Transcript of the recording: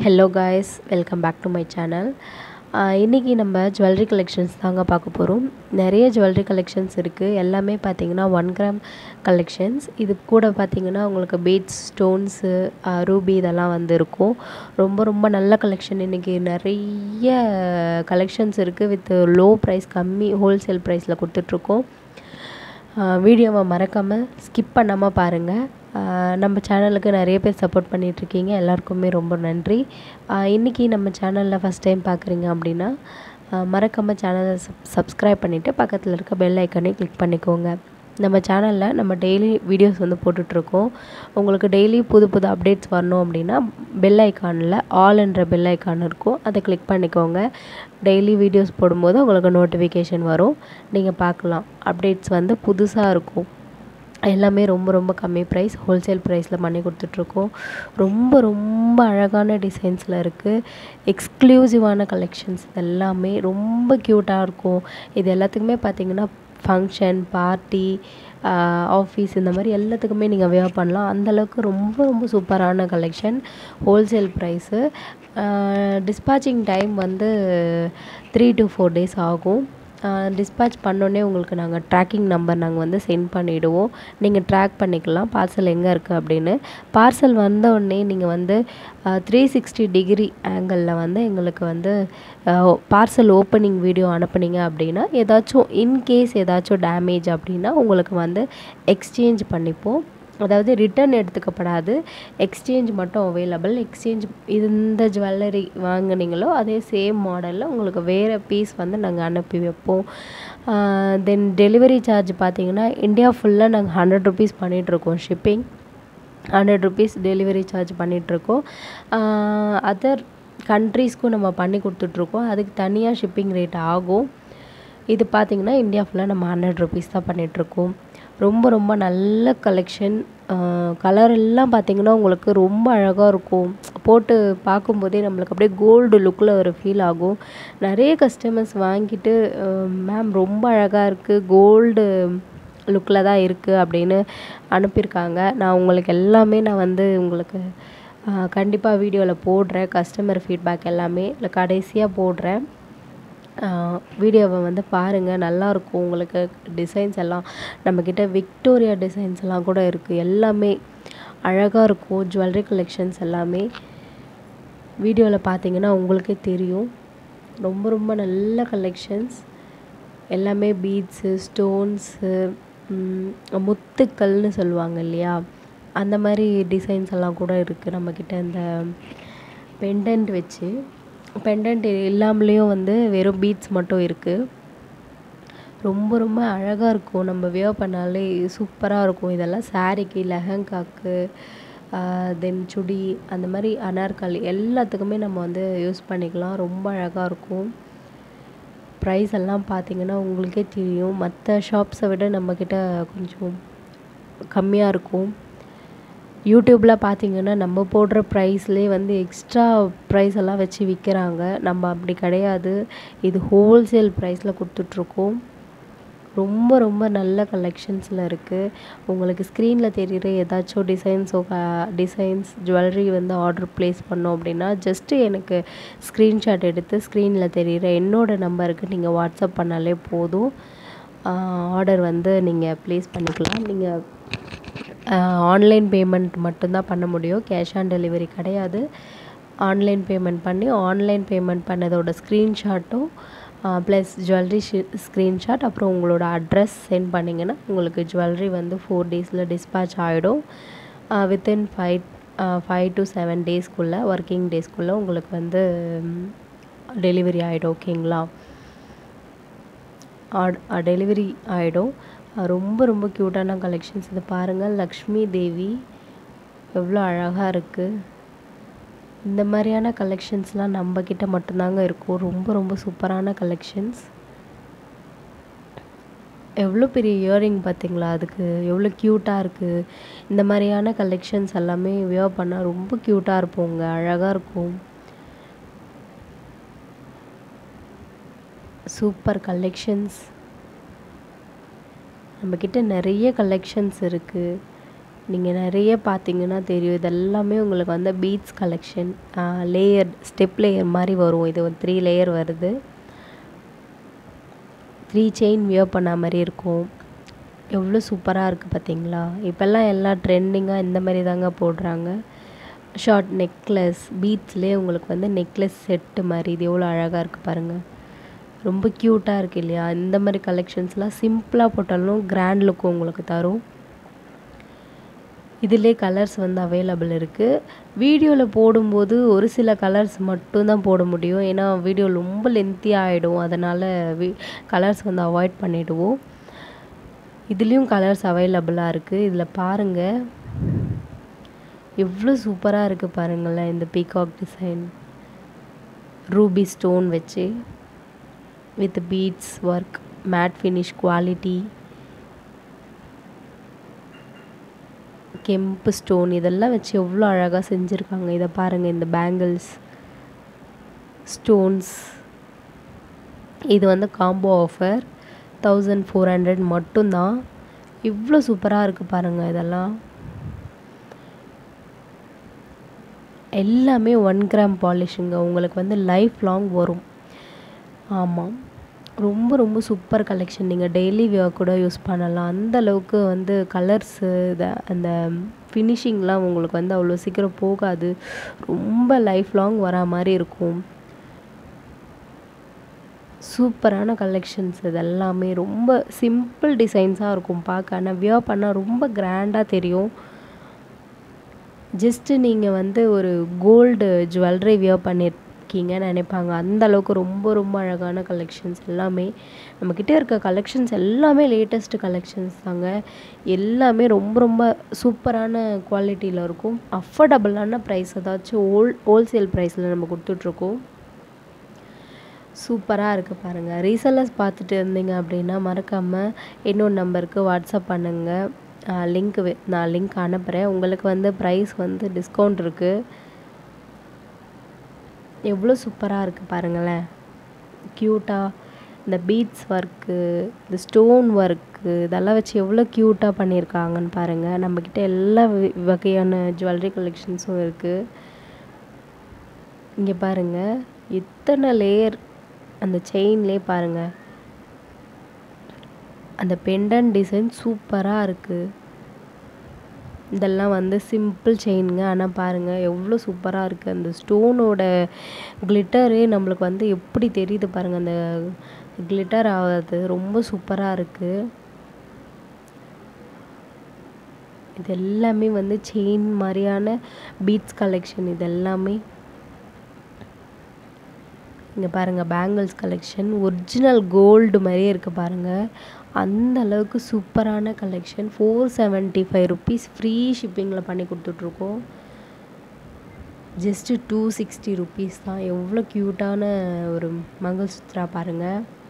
hello guys welcome back to my channel இன்றைக்கி நம்ம jewellery collections தாங்க பார்க்க போகிறோம் நிறைய ஜுவல்லரி கலெக்ஷன்ஸ் இருக்குது எல்லாமே பார்த்தீங்கன்னா ஒன் கிராம் கலெக்ஷன்ஸ் இது கூட பார்த்தீங்கன்னா உங்களுக்கு பீட்ஸ் ஸ்டோன்ஸு ரூபி இதெல்லாம் வந்து இருக்கும் ரொம்ப ரொம்ப நல்ல கலெக்ஷன் இன்றைக்கி நிறைய கலெக்ஷன்ஸ் இருக்குது வித் லோ ப்ரைஸ் கம்மி ஹோல்சேல் ப்ரைஸில் கொடுத்துட்ருக்கோம் வீடியோவை மறக்காமல் ஸ்கிப் பண்ணாமல் பாருங்கள் நம்ம சேனலுக்கு நிறைய பேர் சப்போர்ட் பண்ணிகிட்ருக்கீங்க எல்லாருக்குமே ரொம்ப நன்றி இன்றைக்கி நம்ம சேனலில் ஃபஸ்ட் டைம் பார்க்குறீங்க அப்படின்னா மறக்காமல் சேனலை சப் சப்ஸ்கிரைப் பண்ணிவிட்டு பக்கத்தில் இருக்க பெல் ஐக்கானே கிளிக் பண்ணிக்கோங்க நம்ம சேனலில் நம்ம டெய்லி வீடியோஸ் வந்து போட்டுட்ருக்கோம் உங்களுக்கு டெய்லி புது புது அப்டேட்ஸ் வரணும் அப்படின்னா பெல் ஐக்கானில் ஆல் என்ற பெல் ஐக்கான் இருக்கும் அதை கிளிக் பண்ணிக்கோங்க டெய்லி வீடியோஸ் போடும்போது உங்களுக்கு நோட்டிஃபிகேஷன் வரும் நீங்கள் பார்க்கலாம் அப்டேட்ஸ் வந்து புதுசாக இருக்கும் எல்லாமே ரொம்ப ரொம்ப கம்மி ப்ரைஸ் ஹோல்சேல் ப்ரைஸில் பண்ணி கொடுத்துட்ருக்கோம் ரொம்ப ரொம்ப அழகான டிசைன்ஸில் இருக்குது எக்ஸ்க்ளூசிவான கலெக்ஷன்ஸ் எல்லாமே ரொம்ப க்யூட்டாக இருக்கும் இது எல்லாத்துக்குமே பார்த்திங்கன்னா ஃபங்க்ஷன் பார்ட்டி ஆஃபீஸ் இந்த மாதிரி எல்லாத்துக்குமே நீங்கள் வேர் பண்ணலாம் அந்தளவுக்கு ரொம்ப ரொம்ப சூப்பரான collection wholesale price dispatching time வந்து த்ரீ டு ஃபோர் டேஸ் ஆகும் டிஸ்பேச் பண்ணோடனே உங்களுக்கு நாங்கள் ட்ராக்கிங் நம்பர் நாங்கள் வந்து சென்ட் பண்ணிவிடுவோம் நீங்கள் ட்ராக் பண்ணிக்கலாம் பார்சல் எங்கே இருக்குது அப்படின்னு பார்சல் வந்த உடனே நீங்கள் வந்து த்ரீ சிக்ஸ்டி டிகிரி ஆங்கிளில் வந்து எங்களுக்கு வந்து பார்சல் ஓப்பனிங் வீடியோ அனுப்புனீங்க அப்படின்னா ஏதாச்சும் இன்கேஸ் ஏதாச்சும் டேமேஜ் அப்படின்னா உங்களுக்கு வந்து எக்ஸ்சேஞ்ச் பண்ணிப்போம் அதாவது ரிட்டன் எடுத்துக்கப்படாது எக்ஸ்சேஞ்ச் மட்டும் அவைலபிள் எக்ஸ்சேஞ்ச் இந்த ஜுவல்லரி வாங்கினீங்களோ அதே சேம் மாடலில் உங்களுக்கு வேறு பீஸ் வந்து நாங்கள் அனுப்பி வைப்போம் தென் டெலிவரி சார்ஜ் பார்த்தீங்கன்னா இந்தியா ஃபுல்லாக நாங்கள் ஹண்ட்ரட் ருபீஸ் பண்ணிகிட்ருக்கோம் shipping hundred rupees delivery charge பண்ணிகிட்ருக்கோம் அதர் கண்ட்ரீஸ்க்கும் நம்ம பண்ணி கொடுத்துட்ருக்கோம் அதுக்கு தனியாக ஷிப்பிங் ரேட் ஆகும் இது பார்த்திங்கன்னா இந்தியா ஃபுல்லாக நம்ம ஹண்ட்ரட் ருபீஸ் தான் பண்ணிகிட்ருக்கோம் ரொம்ப ரொம்ப நல்ல கலெக்ஷன் கலர் எல்லாம் பார்த்திங்கன்னா உங்களுக்கு ரொம்ப அழகாக இருக்கும் போட்டு பார்க்கும்போதே நம்மளுக்கு அப்படியே கோல்டு லுக்கில் ஒரு ஃபீல் ஆகும் நிறைய கஸ்டமர்ஸ் வாங்கிட்டு மேம் ரொம்ப அழகாக இருக்குது கோல்டு லுக்கில் தான் இருக்குது அப்படின்னு அனுப்பியிருக்காங்க நான் உங்களுக்கு எல்லாமே நான் வந்து உங்களுக்கு கண்டிப்பாக வீடியோவில் போடுறேன் கஸ்டமர் ஃபீட்பேக் எல்லாமே இல்லை கடைசியாக போடுறேன் வீடியோவை வந்து பாருங்கள் நல்லாயிருக்கும் உங்களுக்கு டிசைன்ஸ் எல்லாம் நம்மக்கிட்ட விக்டோரியா டிசைன்ஸ் எல்லாம் கூட இருக்குது எல்லாமே அழகாக இருக்கும் ஜுவல்லரி கலெக்ஷன்ஸ் எல்லாமே வீடியோவில் பார்த்தீங்கன்னா உங்களுக்கே தெரியும் ரொம்ப ரொம்ப நல்ல கலெக்ஷன்ஸ் எல்லாமே பீட்ஸு ஸ்டோன்ஸு முத்துக்கள்னு சொல்லுவாங்க இல்லையா அந்த மாதிரி டிசைன்ஸ் எல்லாம் கூட இருக்குது நம்மக்கிட்ட இந்த பெண்டன்ட் வச்சு பெண்டன்ட் இல்லாமலேயும் வந்து வெறும் பீட்ஸ் மட்டும் இருக்குது ரொம்ப ரொம்ப அழகாக இருக்கும் நம்ம வியர் பண்ணாலே சூப்பராக இருக்கும் இதெல்லாம் சாரீக்கு லெஹங்காக்கு தென் சுடி அந்த மாதிரி அனார்காலி எல்லாத்துக்குமே நம்ம வந்து யூஸ் பண்ணிக்கலாம் ரொம்ப அழகாக இருக்கும் ப்ரைஸ் எல்லாம் பார்த்திங்கன்னா உங்களுக்கே தெரியும் மற்ற ஷாப்ஸை விட நம்மக்கிட்ட கொஞ்சம் கம்மியாக இருக்கும் யூடியூப்பில் பார்த்தீங்கன்னா நம்ம போடுற ப்ரைஸ்லேயே வந்து எக்ஸ்ட்ரா ப்ரைஸ் எல்லாம் வச்சு விற்கிறாங்க நம்ம அப்படி கிடையாது இது ஹோல்சேல் ப்ரைஸில் கொடுத்துட்ருக்கோம் ரொம்ப ரொம்ப நல்ல கலெக்ஷன்ஸில் இருக்குது உங்களுக்கு ஸ்க்ரீனில் தெரிகிற ஏதாச்சும் டிசைன்ஸோ டிசைன்ஸ் ஜுவல்லரி வந்து ஆர்டர் ப்ளேஸ் பண்ணோம் அப்படின்னா ஜஸ்ட்டு எனக்கு ஸ்க்ரீன்ஷாட் எடுத்து ஸ்க்ரீனில் தெரிகிற என்னோடய நம்பருக்கு நீங்கள் வாட்ஸ்அப் பண்ணாலே போதும் ஆர்டர் வந்து நீங்கள் ப்ளேஸ் பண்ணிக்கலாம் நீங்கள் ஆன்லைன் பேமெண்ட் மட்டும்தான் பண்ண முடியும் கேஷ் ஆன் டெலிவரி கிடையாது ஆன்லைன் பேமெண்ட் பண்ணி ஆன்லைன் பேமெண்ட் பண்ணதோட ஸ்க்ரீன்ஷாட்டும் ப்ளஸ் ஜுவல்லரி ஸ்க்ரீன்ஷாட் அப்புறம் உங்களோட அட்ரஸ் சென்ட் பண்ணிங்கன்னா உங்களுக்கு ஜுவல்லரி வந்து ஃபோர் டேஸில் டிஸ்பேச் ஆகிடும் within five five to seven டேஸ்க்குள்ளே ஒர்க்கிங் டேஸ்க்குள்ளே உங்களுக்கு வந்து டெலிவரி ஆகிடும் ஓகேங்களா டெலிவரி ஆகிடும் ரொம்ப ரொம்ப க்யூட்டான கலெக்ஷன்ஸ் இது பாருங்கள் லக்ஷ்மி தேவி எவ்வளோ அழகாக இருக்குது இந்த மாதிரியான கலெக்ஷன்ஸ்லாம் நம்மக்கிட்ட மட்டும்தாங்க இருக்கும் ரொம்ப ரொம்ப சூப்பரான கலெக்ஷன்ஸ் எவ்வளோ பெரிய இயரிங் பார்த்தீங்களா அதுக்கு எவ்வளோ க்யூட்டாக இருக்குது இந்த மாதிரியான கலெக்ஷன்ஸ் எல்லாமே வியர் பண்ணால் ரொம்ப க்யூட்டாக இருப்போங்க அழகாக இருக்கும் சூப்பர் கலெக்ஷன்ஸ் நம்மக்கிட்ட நிறைய கலெக்ஷன்ஸ் இருக்குது நீங்கள் நிறைய பார்த்தீங்கன்னா தெரியும் இதெல்லாமே உங்களுக்கு வந்து beads collection layer step layer மாதிரி வரும் இது ஒரு த்ரீ லேயர் வருது த்ரீ செயின் வியர் பண்ண மாதிரி இருக்கும் எவ்வளோ சூப்பராக இருக்குது பார்த்தீங்களா இப்போல்லாம் எல்லாம் ட்ரெண்டிங்காக இந்த மாதிரி தாங்க போடுறாங்க ஷார்ட் நெக்லஸ் பீட்ஸ்லேயே உங்களுக்கு வந்து நெக்லஸ் செட்டு மாதிரி இது எவ்வளோ அழகாக இருக்குது பாருங்கள் ரொம்ப க்யூட்டாக இருக்குது இல்லையா இந்த மாதிரி கலெக்ஷன்ஸ்லாம் சிம்பிளாக போட்டாலும் கிராண்ட் லுக் உங்களுக்கு தரும் இதிலே கலர்ஸ் வந்து அவைலபிள் இருக்குது வீடியோவில் போடும்போது ஒரு சில கலர்ஸ் மட்டும்தான் போட முடியும் ஏன்னா வீடியோ ரொம்ப லென்த்தியாக ஆகிடும் அதனால் வி கலர்ஸ் வந்து அவாய்ட் பண்ணிவிடுவோம் இதுலேயும் கலர்ஸ் அவைலபிளாக இருக்குது இதில் பாருங்கள் எவ்வளோ சூப்பராக இருக்குது பாருங்களேன் இந்த பீகாக் டிசைன் ரூபி ஸ்டோன் வச்சு with beads work matte finish quality கெம்பு ஸ்டோன் இதெல்லாம் வச்சு எவ்வளோ அழகாக செஞ்சுருக்காங்க இதை பாருங்கள் இந்த பேங்கிள்ஸ் ஸ்டோன்ஸ் இது வந்து combo offer thousand four hundred மட்டும்தான் இவ்வளோ சூப்பராக இருக்குது பாருங்கள் இதெல்லாம் எல்லாமே ஒன் கிராம் பாலிஷுங்க உங்களுக்கு வந்து லைஃப் லாங் வரும் ஆமாம் ரொம்ப ரொம்ப சூப்பர் கலெக்ஷன் நீங்கள் டெய்லி வியர் கூட யூஸ் பண்ணலாம் அந்த அளவுக்கு வந்து கலர்ஸு இதை அந்த ஃபினிஷிங்லாம் உங்களுக்கு வந்து அவ்வளோ சீக்கிரம் போகாது ரொம்ப லைஃப் லாங் வரா மாதிரி இருக்கும் சூப்பரான கலெக்ஷன்ஸ் இது எல்லாமே ரொம்ப சிம்பிள் டிசைன்ஸாக இருக்கும் பார்க்க ஆனால் வியர் பண்ணால் ரொம்ப கிராண்டாக தெரியும் ஜஸ்ட்டு நீங்கள் வந்து ஒரு கோல்டு ஜுவல்லரி வியர் பண்ணியிருக்கீங்கன்னு நினைப்பாங்க அந்த அளவுக்கு ரொம்ப ரொம்ப அழகான கலெக்ஷன்ஸ் எல்லாமே நம்மக்கிட்ட இருக்க கலெக்ஷன்ஸ் எல்லாமே லேட்டஸ்ட்டு கலெக்ஷன்ஸ் தாங்க எல்லாமே ரொம்ப ரொம்ப சூப்பரான குவாலிட்டியில் இருக்கும் அஃபோர்டபுளான ப்ரைஸ் ஏதாச்சும் ஹோல் ஹோல்சேல் ப்ரைஸில் நம்ம கொடுத்துட்ருக்கோம் சூப்பராக இருக்குது பாருங்கள் ரீசெல்லர்ஸ் பார்த்துட்டு இருந்தீங்க அப்படின்னா மறக்காமல் இன்னொரு நம்பருக்கு வாட்ஸ்அப் பண்ணுங்கள் லிங்க் நான் லிங்க் அனுப்புகிறேன் உங்களுக்கு வந்து ப்ரைஸ் வந்து டிஸ்கவுண்ட் இருக்குது எவ்வளோ சூப்பராக இருக்குது பாருங்களேன் க்யூட்டாக இந்த பீட்ஸ் ஒர்க்கு இந்த ஸ்டோன் ஒர்க்கு இதெல்லாம் வச்சு எவ்வளோ க்யூட்டாக பண்ணியிருக்காங்கன்னு பாருங்கள் நம்மக்கிட்ட எல்லா வகையான ஜுவல்லரி கலெக்ஷன்ஸும் இருக்குது இங்கே பாருங்கள் இத்தனை லேயர் அந்த செயின்லேயே பாருங்கள் அந்த பெண்டன் டிசைன் சூப்பராக இருக்குது இதெல்லாம் வந்து சிம்பிள் செயினுங்க ஆனால் பாருங்கள் எவ்வளோ சூப்பராக இருக்குது அந்த ஸ்டோனோட கிளிட்டரு நம்மளுக்கு வந்து எப்படி தெரியுது பாருங்கள் அந்த கிளிட்டர் ஆகாது ரொம்ப சூப்பராக இருக்குது இது எல்லாமே வந்து செயின் மாதிரியான பீட்ஸ் கலெக்ஷன் இது எல்லாமே இங்கே பாருங்கள் பேங்கிள்ஸ் கலெக்ஷன் ஒரிஜினல் கோல்டு மாதிரியே இருக்குது பாருங்கள் அந்த அளவுக்கு சூப்பரான collection four seventy five rupees free ஷிப்பிங்கில் பண்ணி கொடுத்துட்ருக்கோம் ஜஸ்ட்டு டூ சிக்ஸ்டி ருபீஸ் தான் எவ்வளோ க்யூட்டான ஒரு மங்கள்சூத்ரா பாருங்கள்